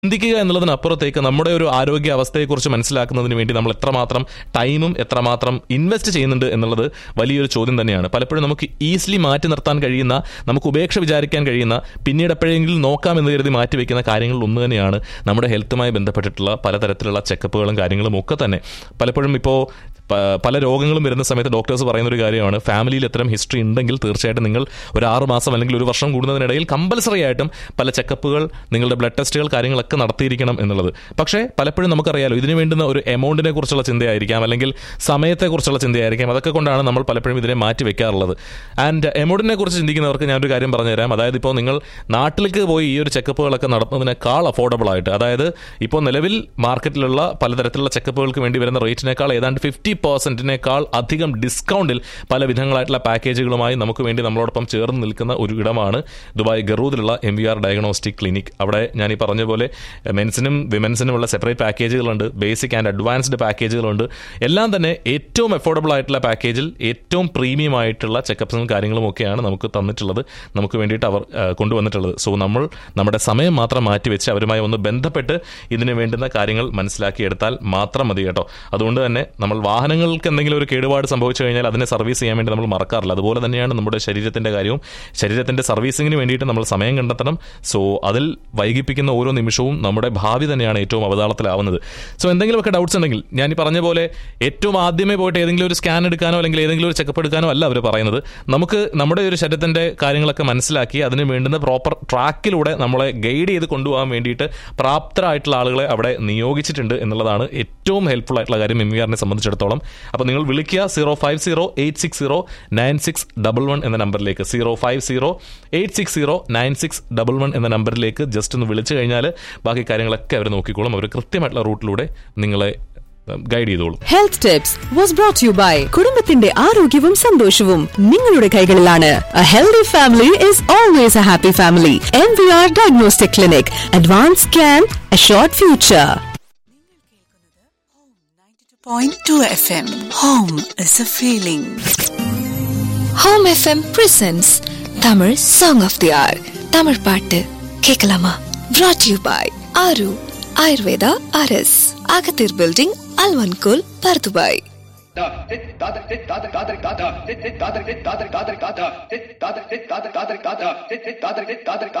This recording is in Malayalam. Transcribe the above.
ചിന്തിക്കുക എന്നുള്ളതിനപ്പുറത്തേക്ക് നമ്മുടെ ഒരു ആരോഗ്യ അവസ്ഥയെക്കുറിച്ച് മനസ്സിലാക്കുന്നതിന് വേണ്ടി നമ്മൾ എത്രമാത്രം ടൈമും എത്രമാത്രം ഇൻവെസ്റ്റ് ചെയ്യുന്നുണ്ട് എന്നുള്ളത് വലിയൊരു ചോദ്യം തന്നെയാണ് പലപ്പോഴും നമുക്ക് ഈസിലി മാറ്റി നിർത്താൻ കഴിയുന്ന നമുക്ക് ഉപേക്ഷ വിചാരിക്കാൻ കഴിയുന്ന പിന്നീട് എപ്പോഴെങ്കിലും നോക്കാം എന്ന് കരുതി മാറ്റിവെക്കുന്ന കാര്യങ്ങളിൽ ഒന്ന് തന്നെയാണ് നമ്മുടെ ഹെൽത്തുമായി ബന്ധപ്പെട്ടിട്ടുള്ള പലതരത്തിലുള്ള ചെക്കപ്പുകളും കാര്യങ്ങളും ഒക്കെ തന്നെ പലപ്പോഴും ഇപ്പോൾ പ- പല രോഗങ്ങളും വരുന്ന സമയത്ത് ഡോക്ടേഴ്സ് പറയുന്ന ഒരു കാര്യമാണ് ഫാമിലിയിൽ ഇത്തരം ഹിസ്റ്ററി ഉണ്ടെങ്കിൽ തീർച്ചയായിട്ടും നിങ്ങൾ ഒരു ആറ് മാസം അല്ലെങ്കിൽ ഒരു വർഷം കൂടുന്നതിനിടയിൽ കമ്പൽസറി ആയിട്ടും പല ചെക്കപ്പുകൾ നിങ്ങളുടെ ബ്ലഡ് ടെസ്റ്റുകൾ കാര്യങ്ങളൊക്കെ നടത്തിയിരിക്കണം എന്നുള്ളത് പക്ഷേ പലപ്പോഴും നമുക്കറിയാലോ ഇതിന് വേണ്ടുന്ന ഒരു എമൗണ്ടിനെ കുറിച്ചുള്ള ചിന്തയായിരിക്കാം അല്ലെങ്കിൽ സമയത്തെക്കുറിച്ചുള്ള ചിന്തയായിരിക്കാം അതൊക്കെ കൊണ്ടാണ് നമ്മൾ പലപ്പോഴും ഇതിനെ മാറ്റി വെക്കാറുള്ളത് ആൻഡ് എമൗണ്ടിനെ കുറിച്ച് ചിന്തിക്കുന്നവർക്ക് ഞാനൊരു കാര്യം പറഞ്ഞുതരാം അതായത് ഇപ്പോൾ നിങ്ങൾ നാട്ടിലേക്ക് പോയി ഈ ഒരു ചെക്കപ്പുകളൊക്കെ നടത്തുന്നതിനേക്കാൾ അഫോർഡബിൾ ആയിട്ട് അതായത് ഇപ്പോൾ നിലവിൽ മാർക്കറ്റിലുള്ള പലതരത്തിലുള്ള ചെക്കപ്പുകൾക്ക് വേണ്ടി വരുന്ന റേറ്റിനേക്കാൾ ഏതാണ്ട് ഫിഫ്റ്റി പെർസെന്റിനേക്കാൾ അധികം ഡിസ്കൗണ്ടിൽ പല വിധങ്ങളായിട്ടുള്ള പാക്കേജുകളുമായി നമുക്ക് വേണ്ടി നമ്മളോടൊപ്പം ചേർന്ന് നിൽക്കുന്ന ഒരു ഇടമാണ് ദുബായ് ഗറൂദിലുള്ള M V R diagnostic clinic അവിടെ ഞാൻ ഈ പറഞ്ഞ പോലെ മെൻസിനും വിമൻസിനുമുള്ള സെപ്പറേറ്റ് പാക്കേജുകളുണ്ട് ബേസിക് ആൻഡ് അഡ്വാൻസ്ഡ് പാക്കേജുകളുണ്ട് എല്ലാം തന്നെ ഏറ്റവും അഫോർഡബിൾ ആയിട്ടുള്ള പാക്കേജിൽ ഏറ്റവും പ്രീമിയം ആയിട്ടുള്ള ചെക്കപ്സും കാര്യങ്ങളും ഒക്കെയാണ് നമുക്ക് തന്നിട്ടുള്ളത് നമുക്ക് വേണ്ടിയിട്ട് അവർ ആ, കൊണ്ടുവന്നിട്ടുള്ളത് സോ നമ്മൾ നമ്മുടെ സമയം മാത്രം മാറ്റിവെച്ച് അവരുമായി ഒന്ന് ബന്ധപ്പെട്ട് ഇതിന് വേണ്ടുന്ന കാര്യങ്ങൾ മനസ്സിലാക്കിയെടുത്താൽ മാത്രം മതി കേട്ടോ അതുകൊണ്ട് തന്നെ നമ്മൾ വാഹനങ്ങൾക്ക് എന്തെങ്കിലും ഒരു കേടുപാട് സംഭവിച്ചു കഴിഞ്ഞാൽ അതിനെ സർവീസ് ചെയ്യാൻ വേണ്ടി നമ്മൾ മറക്കാറില്ല അതുപോലെ തന്നെയാണ് നമ്മുടെ ശരീരത്തിന്റെ കാര്യവും ശരീരത്തിന്റെ സർവീസിങ്ങിന് വേണ്ടിയിട്ട് നമ്മൾ സമയം കണ്ടെത്തണം സോ അതിൽ വൈകിപ്പിക്കുന്ന ഓരോ നിമിഷവും നമ്മുടെ ഭാവി തന്നെയാണ് ഏറ്റവും അവതാളത്തിലാവുന്നത് സോ എന്തെങ്കിലുമൊക്കെ ഡൗട്ട്സ് ഉണ്ടെങ്കിൽ ഞാൻ ഈ പറഞ്ഞ പോലെ ഏറ്റവും ആദ്യമേ പോയിട്ട് ഏതെങ്കിലും ഒരു സ്കാൻ എടുക്കാനോ അല്ലെങ്കിൽ ഏതെങ്കിലും ഒരു ചെക്കപ്പ് എടുക്കാനോ അല്ല അവർ പറയുന്നത് നമുക്ക് നമ്മുടെ ഒരു ശരീരത്തിന്റെ കാര്യങ്ങളൊക്കെ മനസ്സിലാക്കി അതിന് വേണ്ടുന്ന പ്രോപ്പർ ട്രാക്കിലൂടെ നമ്മളെ ഗൈഡ് ചെയ്ത് കൊണ്ടുപോകാൻ വേണ്ടിയിട്ട് പ്രാപ്തരായിട്ടുള്ള ആളുകളെ അവിടെ നിയോഗിച്ചിട്ടുണ്ട് എന്നുള്ളതാണ് ഏറ്റവും ഹെൽപ്ഫുൾ ആയിട്ടുള്ള കാര്യം എം വി ആറിനെ സംബന്ധിച്ചിടത്തോളം അപ്പോൾ നിങ്ങൾ വിളിക്കുക zero five zero eight six zero nine six double one എന്ന നമ്പറിലേക്ക് zero five zero eight six zero nine six double one എന്ന നമ്പറിലേക്ക് ജസ്റ്റ് ഒന്ന് വിളിച്ചു കഴിഞ്ഞാൽ ബാക്കി കാര്യങ്ങളൊക്കെ അവർ നോക്കിക്കോളും അവർ കൃത്യമായിട്ടുള്ള റൂട്ടിലൂടെ നിങ്ങളെ ഗൈഡ് ചെയ്തോളും health tips was brought you by കുടുംബത്തിന്റെ ആരോഗ്യവും സന്തോഷവും നിങ്ങളുടെ കൈകളിലാണ് a healthy family is always a happy family M V R diagnostic clinic advance scan a short future Point two FM. Home is a feeling. Home F M presents Tamil song of the hour Tamil பாட்டு கேட்கலாமா brought you by Aaru Ayurveda R S அகத்தீர் பில்டிங் அல்வன்கோல் பர்துபாய் காதல்